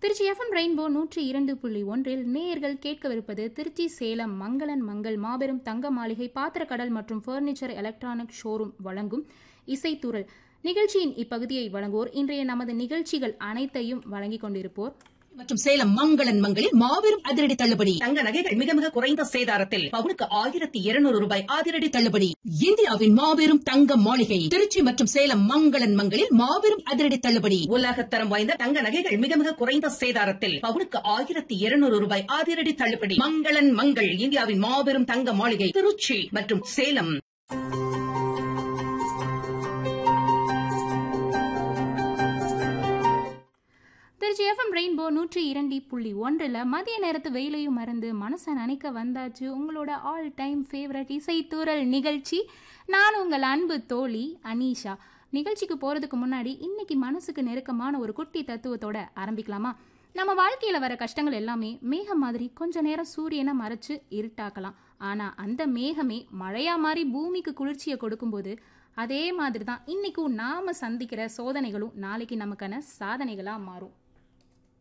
Trichy FM rainbow நூற்றி இரண்டு புள்ளி ஒன்றில் நேயர்கள் கேட்கவிருப்பது திருச்சி சேலம் மங்களன் மங்கள் மாபெரும் தங்க மாளிகை பாத்திரக்கடல் மற்றும் ஃபர்னிச்சர் எலக்ட்ரானிக் ஷோரூம் வழங்கும் இசைத்தூரல் நிகழ்ச்சியின் இப்பகுதியை வழங்குவோர் இன்றைய நமது நிகழ்ச்சிகள் அனைத்தையும் வழங்கிக் கொண்டிருப்போர் மற்றும் சேலம் மங்களன் மங்களில் மாபெரும் அதிரடி தள்ளுபடி தங்க நகைகள் மிக மிக குறைந்த சேதாரத்தில் பவுனுக்கு ஆயிரத்தி இருநூறு ரூபாய் அதிரடி தள்ளுபடி இந்தியாவின் மாபெரும் தங்க மாளிகை திருச்சி மற்றும் சேலம் மங்களன் மங்களில் மாபெரும் அதிரடி தள்ளுபடி உலகத்தரம் வாய்ந்த தங்க நகைகள் மிக மிக குறைந்த சேதாரத்தில் பவுனுக்கு ஆயிரத்தி இருநூறு ரூபாய் அதிரடி தள்ளுபடி மங்களன் மங்கள் இந்தியாவின் மாபெரும் தங்க மாளிகை திருச்சி மற்றும் சேலம் திருச்சி எஃப்எம் ரெயின்போ நூற்றி இரண்டு புள்ளி ஒன்றில் மதிய நேரத்து வெயிலையும் மறந்து மனசை நினைக்க வந்தாச்சு உங்களோட ஆல் டைம் ஃபேவரட் இசைத்தூரல் நிகழ்ச்சி நான் உங்கள் அன்பு தோழி அனீஷா நிகழ்ச்சிக்கு போகிறதுக்கு முன்னாடி இன்னைக்கு மனசுக்கு நெருக்கமான ஒரு குட்டி தத்துவத்தோட ஆரம்பிக்கலாமா நம்ம வாழ்க்கையில் வர கஷ்டங்கள் எல்லாமே மேகம் மாதிரி கொஞ்ச நேரம் சூரியனை மறைச்சு இருட்டாக்கலாம் ஆனால் அந்த மேகமே மழையா மாதிரி பூமிக்கு குளிர்ச்சியை கொடுக்கும்போது அதே மாதிரி தான் இன்னைக்கும் நாம சந்திக்கிற சோதனைகளும் நாளைக்கு நமக்கான சாதனைகளாக மாறும்